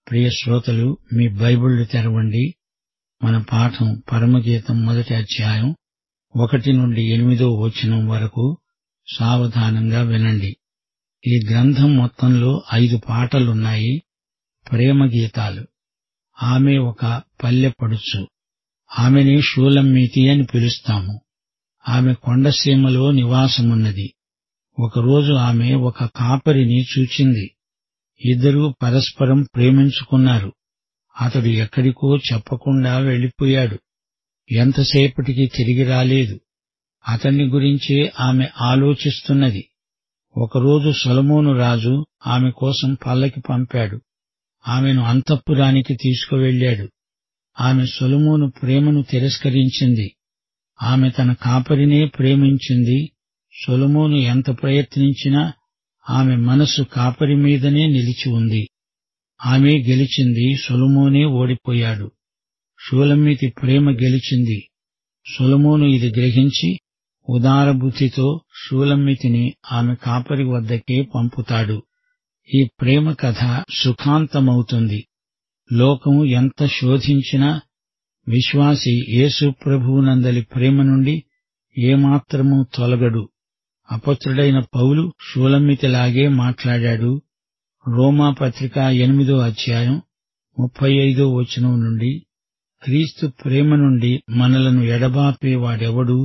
ప్రియ శ్రోతలు మీ బైబిళ్లు తెరవండి మన పాఠం పరమగీతం మొదటి అధ్యాయం ఒకటి నుండి ఎనిమిదో వచనం వరకు సావధానంగా వినండి ఈ గ్రంథం మొత్తంలో ఐదు పాటలున్నాయి ప్రేమ గీతాలు ఆమె ఒక పల్లె పడుచు ఆమెని షూలమ్మీతి అని పిలుస్తాము ఆమె కొండసీమలో నివాసమున్నది ఒకరోజు ఆమె ఒక కాపరిని చూచింది ఇద్దరూ పరస్పరం ప్రేమించుకున్నారు అతడు ఎక్కడికో చెప్పకుండా వెళ్ళిపోయాడు ఎంతసేపటికి తిరిగి రాలేదు అతన్ని గురించే ఆమె ఆలోచిస్తున్నది ఒకరోజు సొలమోను రాజు ఆమె కోసం పల్లకి పంపాడు ఆమెను అంతఃపురానికి తీసుకువెళ్ళాడు ఆమె సొలమోను ప్రేమను తిరస్కరించింది ఆమె తన కాపరినే ప్రేమించింది సొలమోను ఎంత ప్రయత్నించినా ఆమె మనస్సు కాపరి మీదనే నిలిచి ఉంది ఆమె గెలిచింది సొలమోనే ఓడిపోయాడు షూలమ్మితి ప్రేమ గెలిచింది సొలమోను ఇది గ్రహించి ఉదారబుద్ధితో షూలమ్మితిని ఆమె కాపరి వద్దకే పంపుతాడు ఈ ప్రేమ కథ సుఖాంతమవుతుంది లోకం ఎంత శోధించినా విశ్వాసి యేసు ప్రభువునందలి ప్రేమ నుండి ఏమాత్రమూ తొలగడు అపత్రుడైన పౌలు షూలమ్మితిలాగే మాట్లాడాడు రోమా పత్రిక ఎనిమిదో అధ్యాయం ముప్పై ఐదో వచనం నుండి క్రీస్తు ప్రేమ నుండి మనలను ఎడబాపేవాడెవడు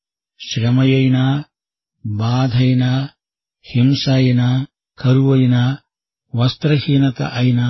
శ్రమయైనా బాధైనా హింస అయినా కరువైనా వస్త్రహీనత అయినా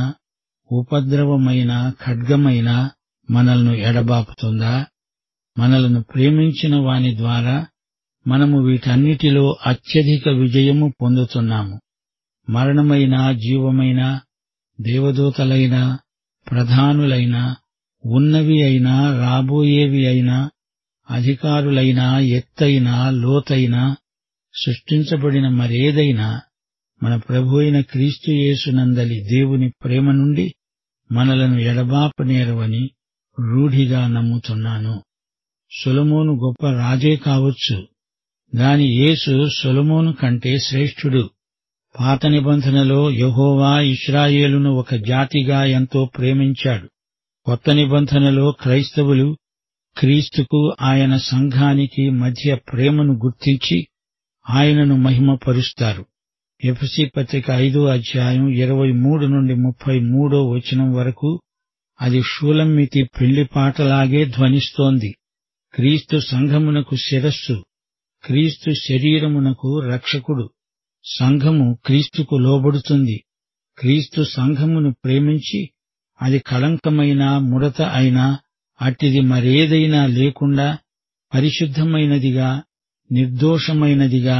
ఉపద్రవమైన ఖడ్గమైన మనల్ని ఎడబాపుతుందా మనలను ప్రేమించిన వాని ద్వారా మనము వీటన్నిటిలో అత్యధిక విజయము పొందుతున్నాము మరణమైన జీవమైన దేవదూతలైన ప్రధానులైన ఉన్నవి అయినా రాబోయేవి అయినా అధికారులైనా ఎత్తైనా లోతైనా సృష్టించబడిన మరేదైనా మన ప్రభు అయిన క్రీస్తు యేసునందలి దేవుని ప్రేమ నుండి మనలను ఎడబాపనేరవని రూఢిగా నమ్ముతున్నాను సొలమోను గొప్ప రాజే కావచ్చు గాని యేసు సొలమోను కంటే శ్రేష్ఠుడు పాత నిబంధనలో యహోవా ఇస్రాయేలును ఒక జాతిగా ఎంతో ప్రేమించాడు కొత్త నిబంధనలో క్రైస్తవులు క్రీస్తుకు ఆయన సంఘానికి మధ్య ప్రేమను గుర్తించి ఆయనను మహిమపరుస్తారు ఎఫ్సి పత్రిక ఐదో అధ్యాయం ఇరవై మూడు నుండి ముప్పై మూడో వచనం వరకు అది షూలమ్మితి పెళ్లి పాటలాగే ధ్వనిస్తోంది క్రీస్తు సంఘమునకు శిరస్సు క్రీస్తు శరీరమునకు రక్షకుడు సంఘము క్రీస్తుకు లోబడుతుంది క్రీస్తు సంఘమును ప్రేమించి అది కళంకమైన ముడత అయినా అట్టిది మరేదైనా లేకుండా పరిశుద్ధమైనదిగా నిర్దోషమైనదిగా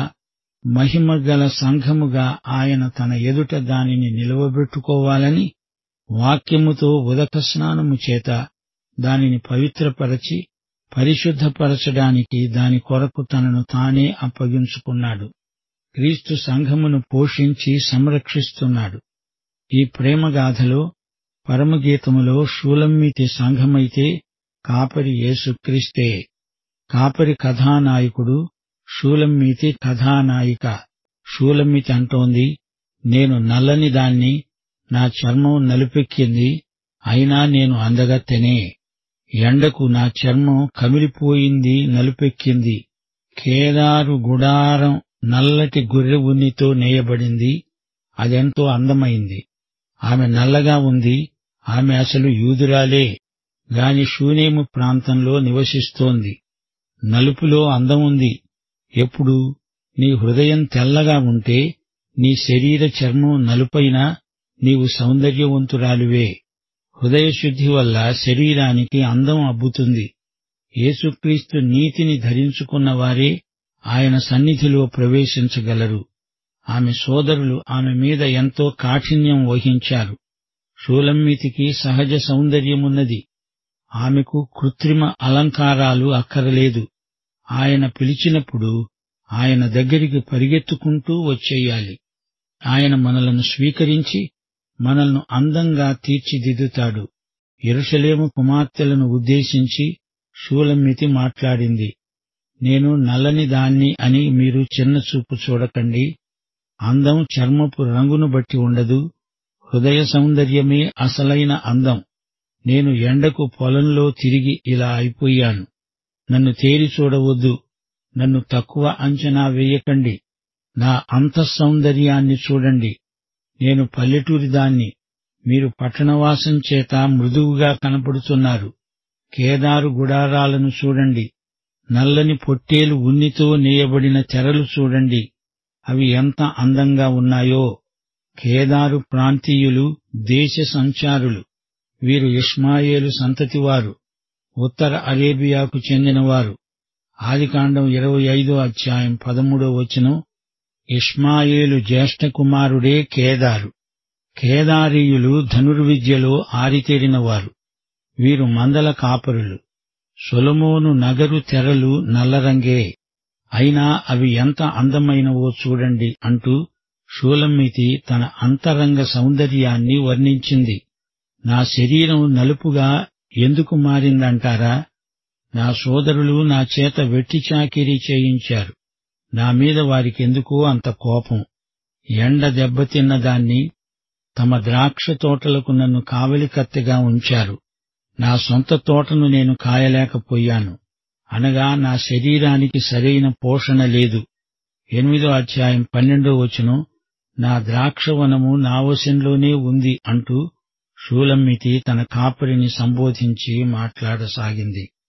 మహిమగల సంఘముగా ఆయన తన ఎదుట దానిని నిలవబెట్టుకోవాలని వాక్యముతో ఉదక స్నానము చేత దానిని పవిత్రపరచి పరిశుద్ధపరచడానికి దాని కొరకు తనను తానే అప్పగించుకున్నాడు క్రీస్తు సంఘమును పోషించి సంరక్షిస్తున్నాడు ఈ ప్రేమగాథలో పరమగీతములో షూలమ్మితి సంఘమైతే కాపరి యేసుక్రీస్తే కాపరి కథానాయకుడు షూలమ్మితి కథానాయిక షూలమ్మితి అంటోంది నేను నల్లని దాన్ని నా చర్మం నలుపెక్కింది అయినా నేను అందగత్తెనే ఎండకు నా చర్మం కమిలిపోయింది నలుపెక్కింది కేదారు గుడారం నల్లటి గొర్రె ఉన్నితో నేయబడింది అదెంతో అందమైంది ఆమె నల్లగా ఉంది ఆమె అసలు యూదురాలే గాని షూనేము ప్రాంతంలో నివసిస్తోంది నలుపులో అందం ఉంది ఎప్పుడు నీ హృదయం తెల్లగా ఉంటే నీ శరీర చర్మం నలుపైనా నీవు సౌందర్యవంతురాలువే హృదయశుద్ధి వల్ల శరీరానికి అందం అబ్బుతుంది యేసుక్రీస్తు నీతిని ధరించుకున్న వారే ఆయన సన్నిధిలో ప్రవేశించగలరు ఆమె సోదరులు ఆమె మీద ఎంతో కాఠిన్యం వహించారు షూలమ్మితికి సహజ సౌందర్యమున్నది ఆమెకు కృత్రిమ అలంకారాలు అక్కరలేదు ఆయన పిలిచినప్పుడు ఆయన దగ్గరికి పరిగెత్తుకుంటూ వచ్చేయాలి ఆయన మనలను స్వీకరించి మనల్ని అందంగా తీర్చిదిద్దుతాడు ఎరుషలేము కుమార్తెలను ఉద్దేశించి షూలమ్మితి మాట్లాడింది నేను నల్లని దాన్ని అని మీరు చిన్న చూపు చూడకండి అందం చర్మపు రంగును బట్టి ఉండదు హృదయ సౌందర్యమే అసలైన అందం నేను ఎండకు పొలంలో తిరిగి ఇలా అయిపోయాను నన్ను తేరి చూడవద్దు నన్ను తక్కువ అంచనా వేయకండి నా అంతఃసౌందర్యాన్ని చూడండి నేను పల్లెటూరి దాన్ని మీరు పట్టణవాసం చేత మృదువుగా కనపడుతున్నారు కేదారు గుడారాలను చూడండి నల్లని పొట్టేలు ఉన్నితో నేయబడిన తెరలు చూడండి అవి ఎంత అందంగా ఉన్నాయో కేదారు ప్రాంతీయులు దేశ సంచారులు వీరు ఇష్మాయేలు సంతతివారు ఉత్తర అరేబియాకు చెందినవారు ఆదికాండం ఇరవై ఐదో అధ్యాయం పదమూడో వచనం ఇష్మాయేలు జ్యేష్ఠ కుమారుడే కేదారు కేదారీయులు ధనుర్విద్యలో ఆరితేరినవారు వీరు మందల కాపరులు సొలమోను నగరు తెరలు నల్లరంగే అయినా అవి ఎంత అందమైనవో చూడండి అంటూ షూలమ్మితి తన అంతరంగ సౌందర్యాన్ని వర్ణించింది నా శరీరం నలుపుగా ఎందుకు మారిందంటారా నా సోదరులు నా చేత వెట్టి చాకిరీ చేయించారు నా మీద వారికెందుకో అంత కోపం ఎండ దెబ్బతిన్న దాన్ని తమ ద్రాక్ష తోటలకు నన్ను కావలికత్తెగా ఉంచారు నా సొంత తోటను నేను కాయలేకపోయాను అనగా నా శరీరానికి సరైన పోషణ లేదు ఎనిమిదో అధ్యాయం పన్నెండో వచనం నా ద్రాక్షవనము నా వశంలోనే ఉంది అంటూ షూలమ్మితి తన కాపరిని సంబోధించి మాట్లాడసాగింది